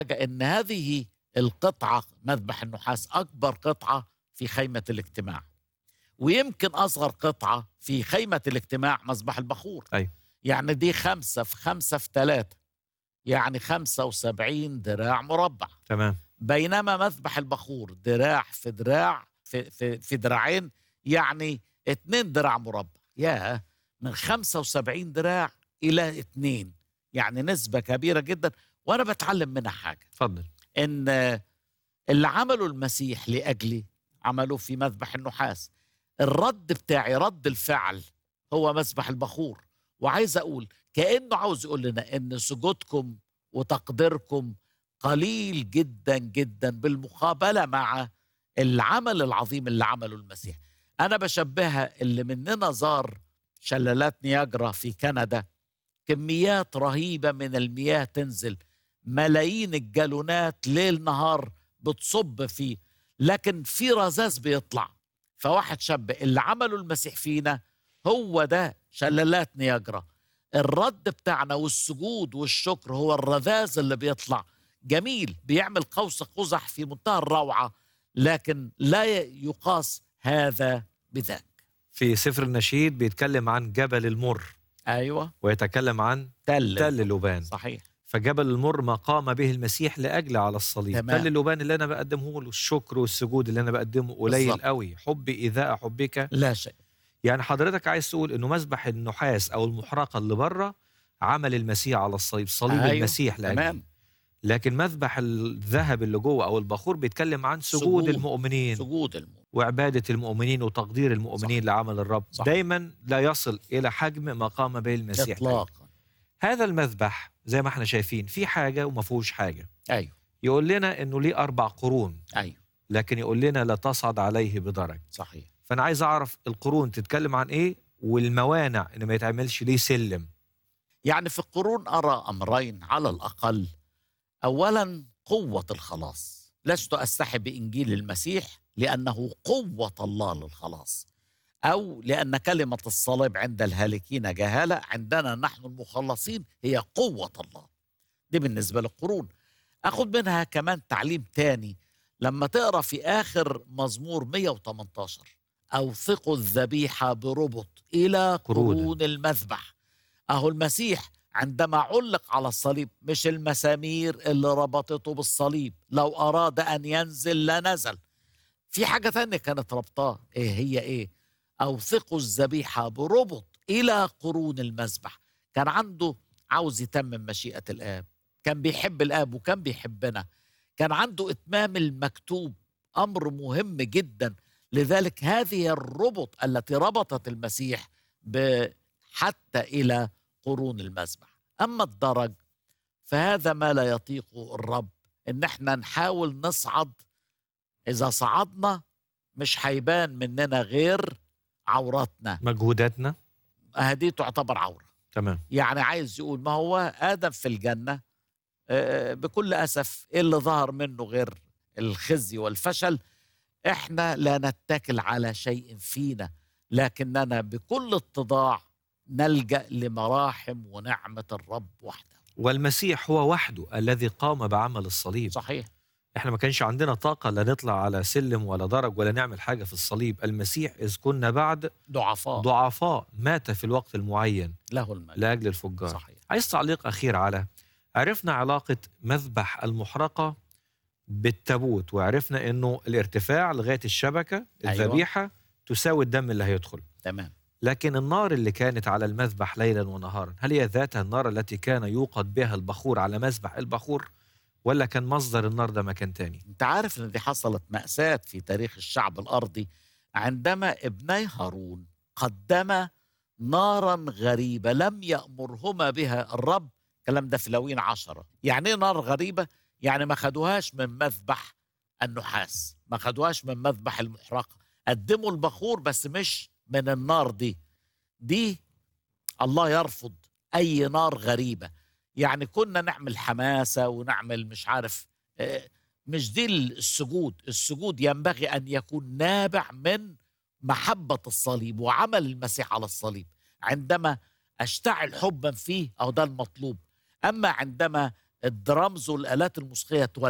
ان هذه القطعه مذبح النحاس اكبر قطعه في خيمه الاجتماع ويمكن اصغر قطعه في خيمه الاجتماع مذبح البخور أيوة. يعني دي خمسة في خمسة في ثلاثة يعني خمسة وسبعين دراع مربع تمام بينما مذبح البخور دراع في دراع في, في, في دراعين يعني اتنين دراع مربع يا من 75 دراع إلى اتنين يعني نسبة كبيرة جدا وأنا بتعلم منها حاجة اتفضل ان اللي عمله المسيح لاجلي عملوه في مذبح النحاس الرد بتاعي رد الفعل هو مذبح البخور وعايز اقول كانه عاوز يقول لنا ان سجودكم وتقديركم قليل جدا جدا بالمقابله مع العمل العظيم اللي عمله المسيح انا بشبهها اللي مننا زار شلالات نياجرا في كندا كميات رهيبه من المياه تنزل ملايين الجالونات ليل نهار بتصب فيه لكن في رذاذ بيطلع فواحد شاب اللي عمله المسيح فينا هو ده شلالات نياجرا الرد بتاعنا والسجود والشكر هو الرذاذ اللي بيطلع جميل بيعمل قوس قزح في منتهى الروعة لكن لا يقاس هذا بذاك في سفر النشيد بيتكلم عن جبل المر أيوة ويتكلم عن تل تل اللبان صحيح فجبل المر ما قام به المسيح لاجل على الصليب تمام. تل اللبان اللي انا بقدمه له الشكر والسجود اللي انا بقدمه قليل بالظبط. قوي حبي ايذاء حبك لا شيء يعني حضرتك عايز تقول انه مذبح النحاس او المحرقه اللي بره عمل المسيح على الصليب صليب أيوة، المسيح لاجلي تمام لكن مذبح الذهب اللي جوه او البخور بيتكلم عن سجود, سجود. المؤمنين سجود المؤمن وعباده المؤمنين وتقدير المؤمنين صح. لعمل الرب صح. دايما لا يصل الى حجم ما قام به المسيح إطلاقا هذا المذبح زي ما احنا شايفين في حاجه وما فيهوش حاجه أيوة يقول لنا انه ليه اربع قرون أيوة لكن يقول لنا لا تصعد عليه بدرج صحيح فانا عايز اعرف القرون تتكلم عن ايه والموانع ان ما يتعملش ليه سلم يعني في القرون أرى أمرين على الأقل أولا قوة الخلاص لست أستحي بإنجيل المسيح لأنه قوة الله للخلاص أو لأن كلمة الصليب عند الهالكين جهالة عندنا نحن المخلصين هي قوة الله دي بالنسبة للقرون أخذ منها كمان تعليم تاني لما تقرأ في آخر مزمور 118 أوثقوا الذبيحة بربط إلى قرونا. قرون المذبح أهو المسيح عندما علق على الصليب مش المسامير اللي ربطته بالصليب لو أراد أن ينزل لنزل في حاجة تانية كانت ربطاه إيه هي إيه أوثقوا الذبيحة بربط إلى قرون المذبح كان عنده عاوز يتمم مشيئة الآب كان بيحب الآب وكان بيحبنا كان عنده إتمام المكتوب أمر مهم جدا لذلك هذه الربط التي ربطت المسيح ب- حتى إلى قرون المذبح أما الدرج فهذا ما لا يطيقه الرب إن احنا نحاول نصعد إذا صعدنا مش هيبان مننا غير عوراتنا مجهوداتنا هذه تعتبر عورة تمام يعني عايز يقول ما هو آدم في الجنة آه، بكل أسف إيه اللي ظهر منه غير الخزي والفشل إحنا لا نتكل على شيء فينا لكننا بكل اتضاع نلجأ لمراحم ونعمة الرب وحده والمسيح هو وحده الذي قام بعمل الصليب صحيح احنا ما كانش عندنا طاقه لا نطلع على سلم ولا درج ولا نعمل حاجه في الصليب المسيح اذ كنا بعد ضعفاء ضعفاء مات في الوقت المعين له المجد لاجل الفجار صحيح عايز تعليق اخير على عرفنا علاقه مذبح المحرقه بالتابوت وعرفنا انه الارتفاع لغايه الشبكه أيوة. الذبيحه تساوي الدم اللي هيدخل تمام لكن النار اللي كانت على المذبح ليلا ونهارا هل هي ذاتها النار التي كان يوقد بها البخور على مذبح البخور ولا كان مصدر النار ده مكان تاني انت عارف ان دي حصلت مأساة في تاريخ الشعب الأرضي عندما ابني هارون قدم نارا غريبة لم يأمرهما بها الرب الكلام ده في لوين عشرة يعني ايه نار غريبة يعني ما خدوهاش من مذبح النحاس ما خدوهاش من مذبح المحرقة قدموا البخور بس مش من النار دي دي الله يرفض أي نار غريبة يعني كنا نعمل حماسة ونعمل مش عارف آه، مش دي السجود السجود ينبغي أن يكون نابع من محبة الصليب وعمل المسيح على الصليب عندما أشتعل حبا فيه أو ده المطلوب أما عندما الدرامز والآلات الموسيقية